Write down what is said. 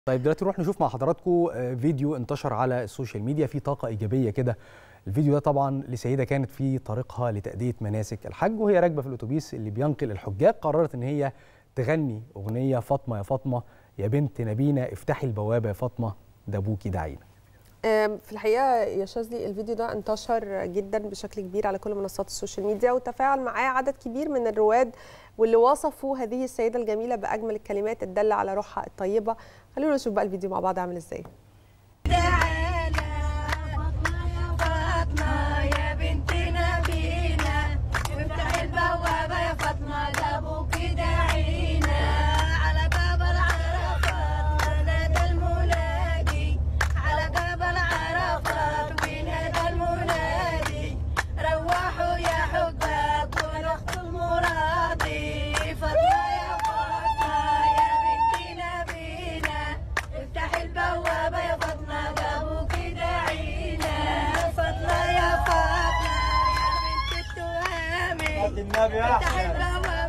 طيب دلوقتي نروح نشوف مع حضراتكم فيديو انتشر على السوشيال ميديا فيه طاقة إيجابية كده الفيديو ده طبعا لسيدة كانت في طريقها لتأدية مناسك الحج وهي راكبة في الأتوبيس اللي بينقل الحجاج قررت إن هي تغني أغنية فاطمة يا فاطمة يا بنت نبينا افتحي البوابة يا فاطمة ده أبوكي دعينا في الحقيقه يا شاذلي الفيديو ده انتشر جدا بشكل كبير على كل منصات السوشيال ميديا وتفاعل معاه عدد كبير من الرواد واللي وصفوا هذه السيده الجميله باجمل الكلمات الداله على روحها الطيبه خلونا نشوف بقى الفيديو مع بعض عامل ازاي النبي احسن